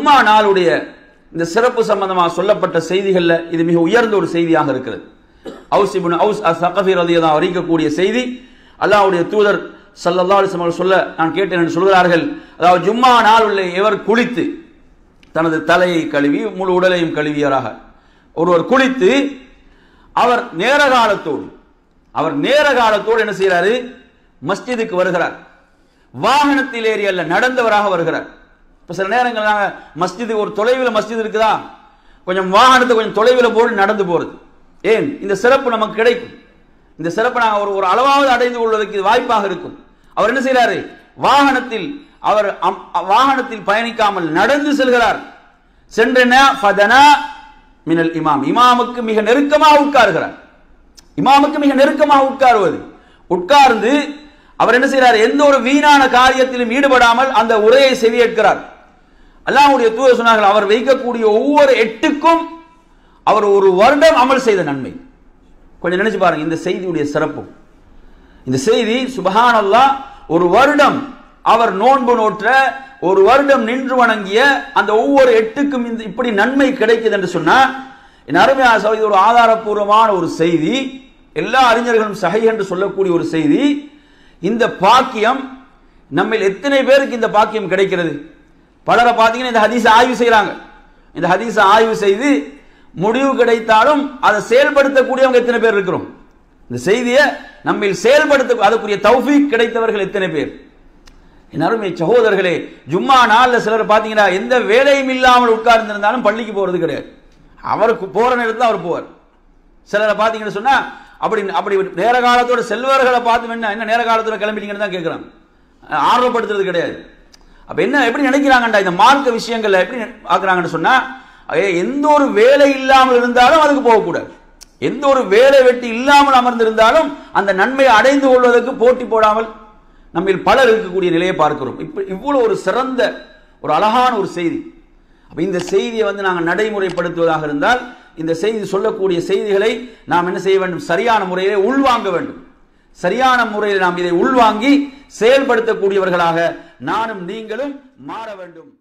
ஜும்மா நாளுடைய இந்த சிறப்பு சம்பந்தமாக சொல்லப்பட்ட செய்திகள்ல இது மிக உயர்ந்த ஒரு செய்தியாக இருக்கிறது அவுஸ் இப்னு அவுஸ் அஸ்ஸகஃபி ரலியல்லாஹு அறிவிக்கக்கூடிய செய்தி அல்லாஹ்வுடைய தூதர் ஸல்லல்லாஹு அலைஹி வஸல்லம் சொல்ல நான் கேட்டேன் என்று சொல்கிறார்கள் அதாவது ஜும்மா நாள் உள்ள எவர் குளித்து தனது தலையை கழுவி முழு உடலையும் கழுவியராக ஒருவர் குளித்து அவர் நேர காலத்தோடு அவர் நேர காலத்தோடு என்ன செய்கிறாரு மஸ்ஜிதுக்கு வருகிறார் வாகனத்தில் ஏறி அல்ல நடந்தவராக வருகிறார் இப்ப சில நேரங்கள் நாங்க மஸ்ஜிது ஒரு தொலைவில் மஸ்ஜித் இருக்குதா கொஞ்சம் வாகனத்தை கொஞ்சம் தொலைவில் போட்டு நடந்து போறது ஏன் இந்த சிறப்பு நமக்கு கிடைக்கும் இந்த சிறப்பை நாங்கள் ஒரு ஒரு அளவாவது அடைந்து கொள்வதற்கு இது வாய்ப்பாக இருக்கும் அவர் என்ன செய்கிறாரு வாகனத்தில் அவர் அம்- வாகனத்தில் பயணிக்காமல் நடந்து செல்கிறார் சென்றன ஃபதனா மினல் இமாம் இமாமுக்கு மிக நெருக்கமாக உட்காருகிறார் இமாமுக்கு மிக நெருக்கமாக உட்காருவது உட்கார்ந்து அவர் என்ன செய்றார் எந்த ஒரு வீணான காரியத்திலும் ஈடுபடாமல் அந்த உரையை செவியேற்கிறார் அல்லாஹ்வுடைய தூதர் சொன்னார்கள் அவர் வைக்கக்கூடிய ஒவ்வொரு எட்டுக்கும் அவர் ஒரு வருடம் அமல் செய்த நன்மை கொஞ்சம் நினைச்சு பாருங்க இந்த செய்தியுடைய சிறப்பு இந்த செய்தி சுபஹானல்லாஹ் ஒரு வருடம் அவர் நோன்பு நோற்ற ஒரு வருடம் நின்று வணங்கிய அந்த ஒவ்வொரு எட்டுக்கும் இந்த இப்படி நன்மை கிடைக்குது என்று சொன்னா என் அருமையான சகோதரி ஒரு ஆதாரப்பூர்வமான ஒரு செய்தி எல்லா அறிஞர்களும் சகை என்று சொல்லக்கூடிய ஒரு செய்தி இந்த பாக்கியம் நம்ம எத்தனை பேருக்கு இந்த பாக்கியம் கிடைக்கிறது பலரை பார்த்தீங்கன்னா இந்த ஹதீஸை ஆய்வு செய்றாங்க இந்த ஹதீஸை ஆய்வு செய்து முடிவு கிடைத்தாலும் அதை செயல்படுத்தக்கூடியவங்க எத்தனை பேர் இருக்கிறோம் இந்த செய்தியை நம்ம செயல்படுத்த அதுக்குரிய தௌஃபீக் கிடைத்தவர்கள் எத்தனை பேர் என் அருமை சகோதரர்களே ஜும்மா நாள்ல சிலர் பார்த்தீங்கன்னா எந்த வேலையும் இல்லாமல் உட்கார்ந்திருந்தாலும் பள்ளிக்கு போறது கிடையாது அவருக்கு போற நேரத்தில் அவர் போவார் சிலரை பார்த்தீங்கன்னு சொன்னா அப்படி அப்படி நேர காலத்தோட செல்வர்களை பார்த்து என்ன என்ன நேர காலத்தோட கிளம்பிட்டீங்கன்னு தான் கேட்குறாங்க ஆர்வப்படுத்துறது கிடையாது அப்ப என்ன எப்படி நினைக்கிறாங்கடா இந்த மார்க்க விஷயங்கள்ல எப்படி ஆக்குறாங்கன்னு சொன்னா ஏ, எந்த ஒரு வேலை இல்லாமல் இருந்தாலும் அதுக்கு போகக்கூடாது எந்த ஒரு வேலை வெட்டி இல்லாமல் அமர்ந்திருந்தாலும் அந்த நன்மையை அடைந்து கொள்வதற்கு போட்டி போடாமல் நம்ம பலர் இருக்கக்கூடிய நிலையை பார்க்கிறோம் இப்ப இவ்வளவு ஒரு சிறந்த ஒரு அழகான ஒரு செய்தி அப்ப இந்த செய்தியை வந்து நாங்கள் நடைமுறைப்படுத்துவதாக இருந்தால் இந்த செய்தி சொல்லக்கூடிய செய்திகளை நாம் என்ன செய்ய வேண்டும் சரியான முறையிலே உள்வாங்க வேண்டும் சரியான முறையில் நாம் இதை உள்வாங்கி செயல்படுத்தக்கூடியவர்களாக நானும் நீங்களும் மாற வேண்டும்